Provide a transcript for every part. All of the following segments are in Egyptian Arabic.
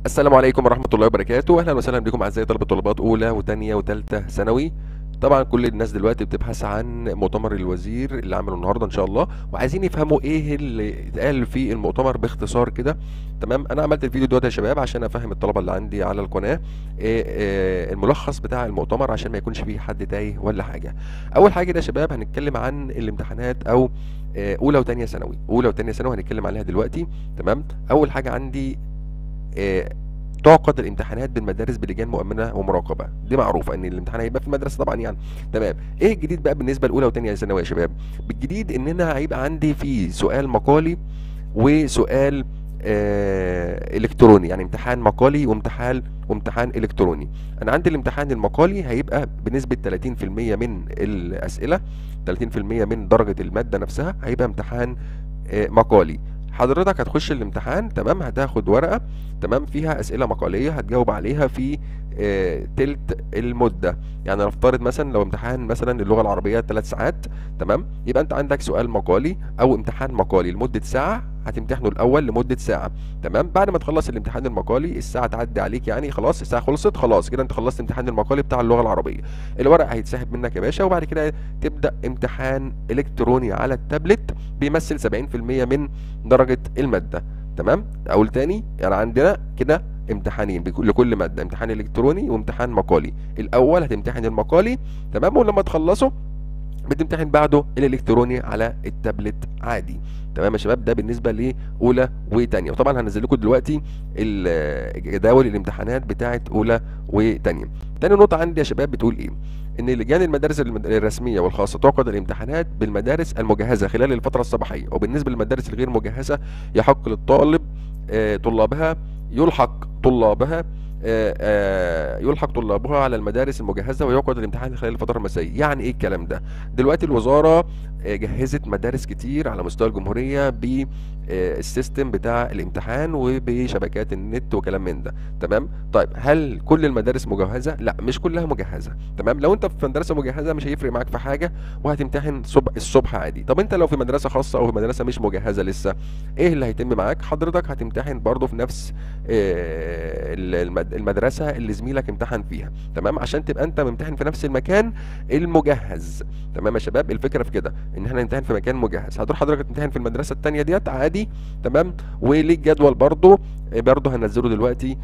السلام عليكم ورحمة الله وبركاته أهلا وسهلا بكم أعزائي طلبة طلبات أولى وتانية وتالتة ثانوي طبعا كل الناس دلوقتي بتبحث عن مؤتمر الوزير اللي عمله النهارده ان شاء الله وعايزين يفهموا ايه اللي اتقال في المؤتمر باختصار كده تمام انا عملت الفيديو دوت يا شباب عشان افهم الطلبه اللي عندي على القناه إيه إيه الملخص بتاع المؤتمر عشان ما يكونش فيه حد تايه ولا حاجه اول حاجه ده يا شباب هنتكلم عن الامتحانات او إيه اولى وثانيه ثانوي اولى وثانيه ثانوي هنتكلم عليها دلوقتي تمام اول حاجه عندي إيه تعقد الامتحانات بالمدارس بلجان مؤمنه ومراقبه دي معروفه ان الامتحان هيبقى في المدرسه طبعا يعني تمام ايه الجديد بقى بالنسبه لاولى وثانيه ثانوي يا شباب بالجديد ان انا هيبقى عندي في سؤال مقالي وسؤال آه الكتروني يعني امتحان مقالي وامتحان وامتحان الكتروني انا عندي الامتحان المقالي هيبقى بنسبه 30% من الاسئله 30% من درجه الماده نفسها هيبقى امتحان آه مقالي حضرتك هتخش الامتحان تمام هتاخد ورقه تمام فيها اسئله مقاليه هتجاوب عليها في آه تلت المده يعني نفترض مثلا لو امتحان مثلا اللغه العربيه 3 ساعات تمام يبقى انت عندك سؤال مقالي او امتحان مقالي لمده ساعه هتمتحنه الاول لمده ساعه تمام بعد ما تخلص الامتحان المقالي الساعه تعدي عليك يعني خلاص الساعه خلصت خلاص كده انت خلصت الامتحان المقالي بتاع اللغه العربيه الورق هيتسحب منك يا باشا وبعد كده تبدا امتحان الكتروني على التابلت بيمثل 70% من درجه الماده تمام اقول تاني يعني عندنا كده امتحانين لكل ماده امتحان الكتروني وامتحان مقالي الاول هتمتحن المقالي تمام ولما تخلصه بتمتحن بعده الالكتروني على التابلت عادي تمام يا شباب ده بالنسبه لاولى وثانيه وطبعا هنزل لكم دلوقتي جداول الامتحانات بتاعه اولى وثانيه تاني نقطه عندي يا شباب بتقول ايه ان لجان المدارس الرسميه والخاصه تعقد الامتحانات بالمدارس المجهزه خلال الفتره الصباحيه وبالنسبه للمدارس الغير مجهزه يحق للطالب آه طلابها يلحق طلابها آآ آآ يلحق طلابها على المدارس المجهزه ويعقد الامتحان خلال الفتره المسائيه يعني ايه الكلام ده دلوقتي الوزاره جهزت مدارس كتير على مستوى الجمهوريه بالسيستم بتاع الامتحان وبشبكات النت وكلام من ده تمام طيب هل كل المدارس مجهزه لا مش كلها مجهزه تمام لو انت في مدرسه مجهزه مش هيفرق معاك في حاجه وهتمتحن صبح الصبح عادي طب انت لو في مدرسه خاصه او في مدرسه مش مجهزه لسه ايه اللي هيتم معاك حضرتك هتمتحن برضه في نفس المدرسه اللي زميلك امتحن فيها تمام عشان تبقى انت ممتحن في نفس المكان المجهز تمام يا شباب الفكره في كده ان احنا نمتحن في مكان مجهز هتروح حضرتك تمتحن في المدرسه الثانيه ديت عادي تمام وليك جدول برضه برضه هنزله دلوقتي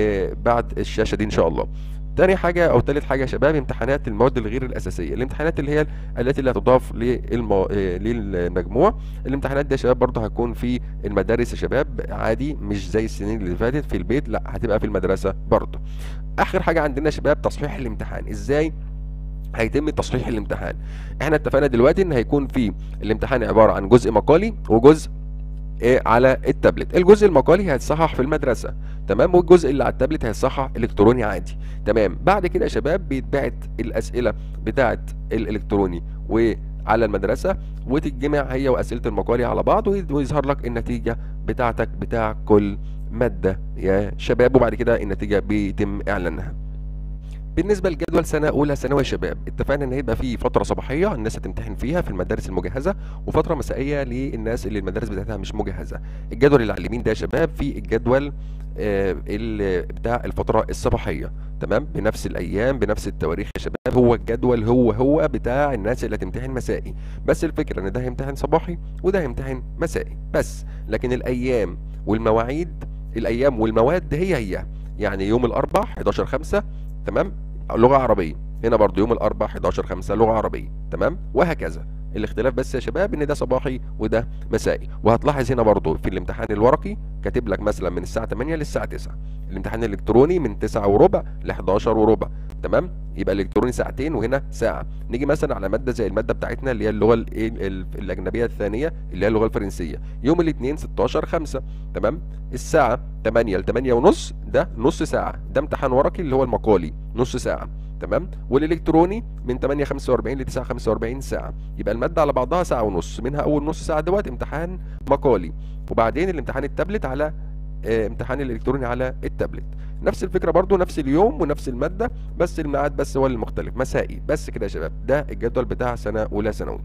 بعد الشاشه دي ان شاء الله تاني حاجة أو تالت حاجة يا شباب امتحانات المواد الغير الأساسية، الامتحانات اللي هي التي لا تضاف للمو... للمجموع، الامتحانات دي يا شباب برضه هتكون في المدارس يا شباب عادي مش زي السنين اللي فاتت في البيت، لا هتبقى في المدرسة برضه. آخر حاجة عندنا يا شباب تصحيح الامتحان، إزاي؟ هيتم تصحيح الامتحان. احنا اتفقنا دلوقتي إن هيكون في الامتحان عبارة عن جزء مقالي وجزء إيه على التابلت الجزء المقالي هيتصحح في المدرسه تمام والجزء اللي على التابلت هيتصحح الكتروني عادي تمام بعد كده يا شباب بيتبعت الاسئله بتاعه الالكتروني وعلى المدرسه وتتجمع هي واسئله المقالي على بعض ويظهر لك النتيجه بتاعتك بتاع كل ماده يا شباب وبعد كده النتيجه بيتم اعلانها بالنسبه لجدول سنه اولى ثانوي يا شباب اتفقنا ان هيبقى في فتره صباحيه الناس هتمتحن فيها في المدارس المجهزه وفتره مسائيه للناس اللي المدارس بتاعتها مش مجهزه الجدول اللي على اليمين ده يا شباب في الجدول آه اللي بتاع الفتره الصباحيه تمام بنفس الايام بنفس التواريخ يا شباب هو الجدول هو هو بتاع الناس اللي هتمتحن مسائي بس الفكره ان ده هيمتحن صباحي وده هيمتحن مسائي بس لكن الايام والمواعيد الايام والمواد هي هي يعني يوم الاربعاء 11 5 تمام لغه عربيه هنا برضو يوم الاربعاء 11 5 لغه عربيه تمام وهكذا الاختلاف بس يا شباب ان ده صباحي وده مسائي وهتلاحظ هنا برضو في الامتحان الورقي كاتب لك مثلا من الساعه 8 للساعه 9 الامتحان الالكتروني من 9 وربع ل 11 وربع تمام يبقى الالكتروني ساعتين وهنا ساعه نيجي مثلا على ماده زي الماده بتاعتنا اللي هي اللغه الاجنبيه الثانيه اللي هي اللغه الفرنسيه يوم الاثنين 16 5 تمام الساعه 8 ل 8 ونص ده نص ساعه ده امتحان ورقي اللي هو المقالي نص ساعه تمام والالكتروني من 8 45 ل 9 45 ساعه يبقى الماده على بعضها ساعه ونص منها اول نص ساعه دوت امتحان مقالي وبعدين الامتحان التابلت على اه امتحان الالكتروني على التابلت نفس الفكره برضو نفس اليوم ونفس الماده بس الميعاد بس هو المختلف مسائي بس كده يا شباب ده الجدول بتاع سنه اولى ثانوي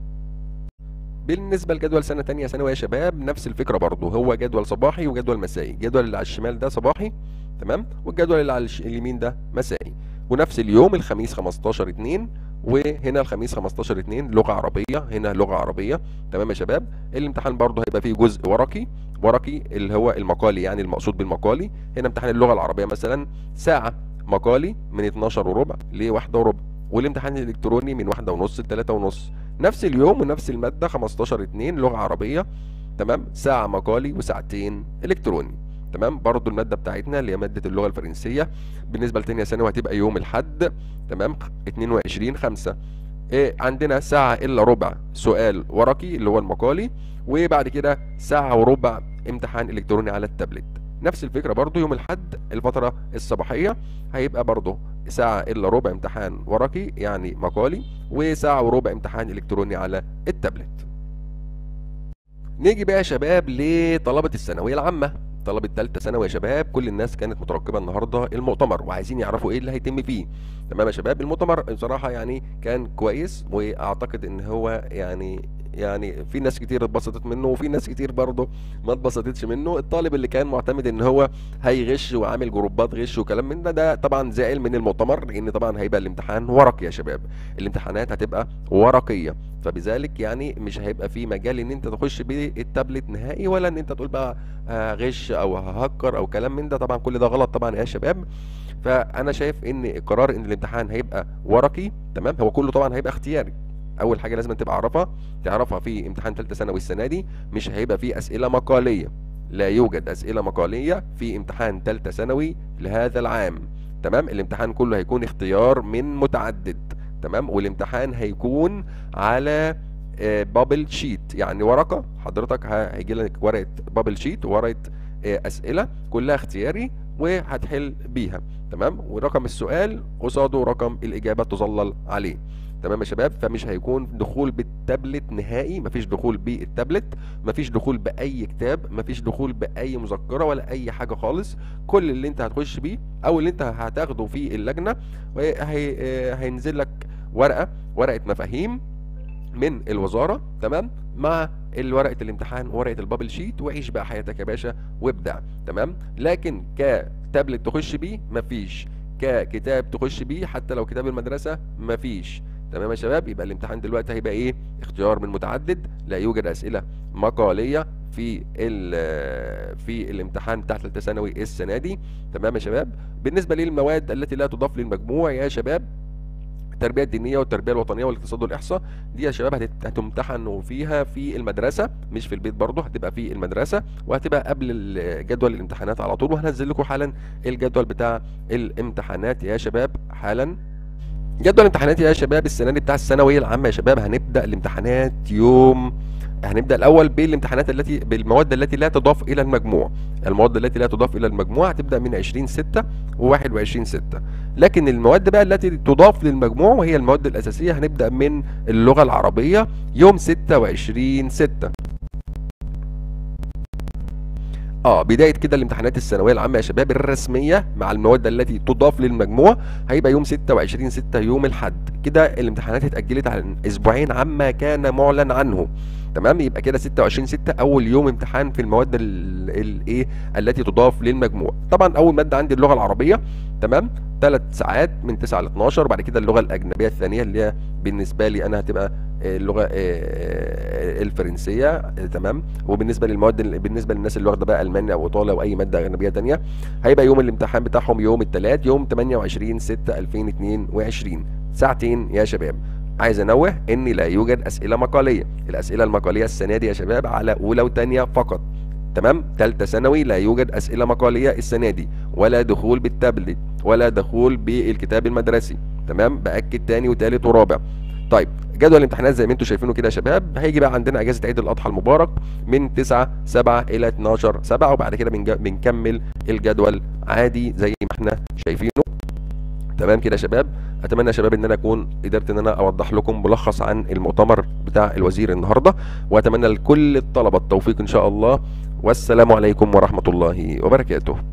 بالنسبة لجدول سنة تانية ثانوي يا شباب نفس الفكرة برضه هو جدول صباحي وجدول مسائي الجدول اللي على الشمال ده صباحي تمام والجدول اللي على الش- اليمين ده مسائي ونفس اليوم الخميس 15 2 وهنا الخميس 15 2 لغه عربيه هنا لغه عربيه تمام يا شباب الامتحان برضه هيبقى فيه جزء ورقي ورقي اللي هو المقالي يعني المقصود بالمقالي هنا امتحان اللغه العربيه مثلا ساعه مقالي من 12 وربع لواحدة وربع والامتحان الالكتروني من واحدة ونص لتلاتة ونص نفس اليوم ونفس المادة 15 2 لغة عربية تمام ساعة مقالي وساعتين الكتروني تمام برضو المادة بتاعتنا اللي هي مادة اللغة الفرنسية بالنسبة لتانية ثانوي هتبقى يوم الحد تمام 22 5 إيه عندنا ساعة إلا ربع سؤال ورقي اللي هو المقالي وبعد كده ساعة وربع امتحان إلكتروني على التابلت نفس الفكرة برضو يوم الحد الفترة الصباحية هيبقى برضو ساعة إلا ربع امتحان ورقي يعني مقالي وساعة وربع امتحان إلكتروني على التابلت نيجي بقى يا شباب لطلبة الثانوية العامة طلبة تالتة ثانوي يا شباب كل الناس كانت مترقبة النهاردة المؤتمر وعايزين يعرفوا ايه اللي هيتم فيه تمام يا شباب المؤتمر بصراحة يعني كان كويس واعتقد ان هو يعني يعني في ناس كتير اتبسطت منه وفي ناس كتير برضه ما اتبسطتش منه الطالب اللي كان معتمد ان هو هيغش وعامل جروبات غش وكلام من ده ده طبعا زعل من المؤتمر لان طبعا هيبقى الامتحان ورقي يا شباب الامتحانات هتبقى ورقية فبذلك يعني مش هيبقى في مجال ان انت تخش بالتابلت نهائي ولا ان انت تقول بقى آه، غش او ههكر او كلام من ده طبعا كل ده غلط طبعا يا شباب فانا شايف ان قرار ان الامتحان هيبقى ورقي تمام هو كله طبعا هيبقى اختياري اول حاجه لازم تبقى عارفها تعرفها في امتحان ثالثه ثانوي السنه دي مش هيبقى فيه اسئله مقاليه لا يوجد اسئله مقاليه في امتحان ثالثه ثانوي لهذا العام تمام الامتحان كله هيكون اختيار من متعدد تمام والامتحان هيكون على بابل شيت يعني ورقه حضرتك ه- هيجي لك ورقه بابل شيت وورقه آه، اسئله كلها اختياري وهتحل بيها تمام ورقم السؤال قصاده رقم الاجابه تظلل عليه تمام يا شباب فمش هيكون دخول بالتابلت نهائي مفيش دخول بالتابلت مفيش دخول باي كتاب مفيش دخول باي مذكره ولا اي حاجه خالص كل اللي انت هتخش بيه او اللي انت هتاخده في اللجنه وهي- هي- هينزل لك ورقه ورقه مفاهيم من الوزاره تمام مع ورقه الامتحان ورقه البابل شيت وعيش بقى حياتك يا باشا وابدع تمام لكن كتابلت تخش بيه مفيش ككتاب تخش بيه حتى لو كتاب المدرسه مفيش تمام يا شباب يبقى الامتحان دلوقتي هيبقى ايه اختيار من متعدد لا يوجد اسئله مقاليه في ال- في الامتحان بتاع ثالثه ثانوي السنه دي تمام يا شباب بالنسبه للمواد التي لا تضاف للمجموع يا شباب التربيه الدينيه والتربيه الوطنيه والاقتصاد والاحصاء دي يا شباب هتت- هتمتحنوا فيها في المدرسه مش في البيت برضه هتبقى في المدرسه وهتبقى قبل ال- جدول الامتحانات على طول وهنزل لكم حالا الجدول بتاع الامتحانات يا شباب حالا جدول الامتحانات يا شباب السنه دي بتاع الثانويه العامه يا شباب هنبدا الامتحانات يوم هنبدا الاول بالامتحانات التي بالمواد التي لا تضاف الى المجموع المواد التي لا تضاف الى المجموع هتبدا من 20 6 و21 6 لكن المواد بقى التي تضاف للمجموع وهي المواد الاساسيه هنبدا من اللغه العربيه يوم 26 6 اه بدايه كده الامتحانات الثانويه العامه يا شباب الرسميه مع المواد التي تضاف للمجموع هيبقى يوم 26 6 يوم الاحد كده الامتحانات اتاجلت عن اسبوعين عما كان معلن عنه تمام يبقى كده 26 6 اول يوم امتحان في المواد الايه التي تضاف للمجموع طبعا اول ماده عندي اللغه العربيه تمام ثلاث ساعات من 9 ل 12 وبعد كده اللغه الاجنبيه الثانيه اللي هي بالنسبه لي انا هتبقى آه، اللغه آه، الفرنسيه آه، تمام وبالنسبه للمواد ال- بالنسبه للناس اللي واخده بقى المانيا او ايطاليا او اي ماده اجنبيه تانية هيبقى يوم الامتحان بتاعهم يوم الثلاث يوم 28 6 2022 ساعتين يا شباب عايز انوه ان لا يوجد اسئله مقاليه الاسئله المقاليه السنه دي يا شباب على اولى وثانيه فقط تمام ثالثه ثانوي لا يوجد اسئله مقاليه السنه دي ولا دخول بالتابلت ولا دخول بالكتاب المدرسي تمام باكد تاني وتالت ورابع طيب جدول الامتحانات زي ما انتم شايفينه كده يا شباب هيجي بقى عندنا اجازه عيد الاضحى المبارك من 9 7 الى 12 7 وبعد كده بنج- بنكمل الجدول عادي زي ما احنا شايفينه تمام كده يا شباب اتمنى يا شباب ان انا اكون قدرت ان انا اوضح لكم ملخص عن المؤتمر بتاع الوزير النهارده واتمنى لكل الطلبه التوفيق ان شاء الله والسلام عليكم ورحمه الله وبركاته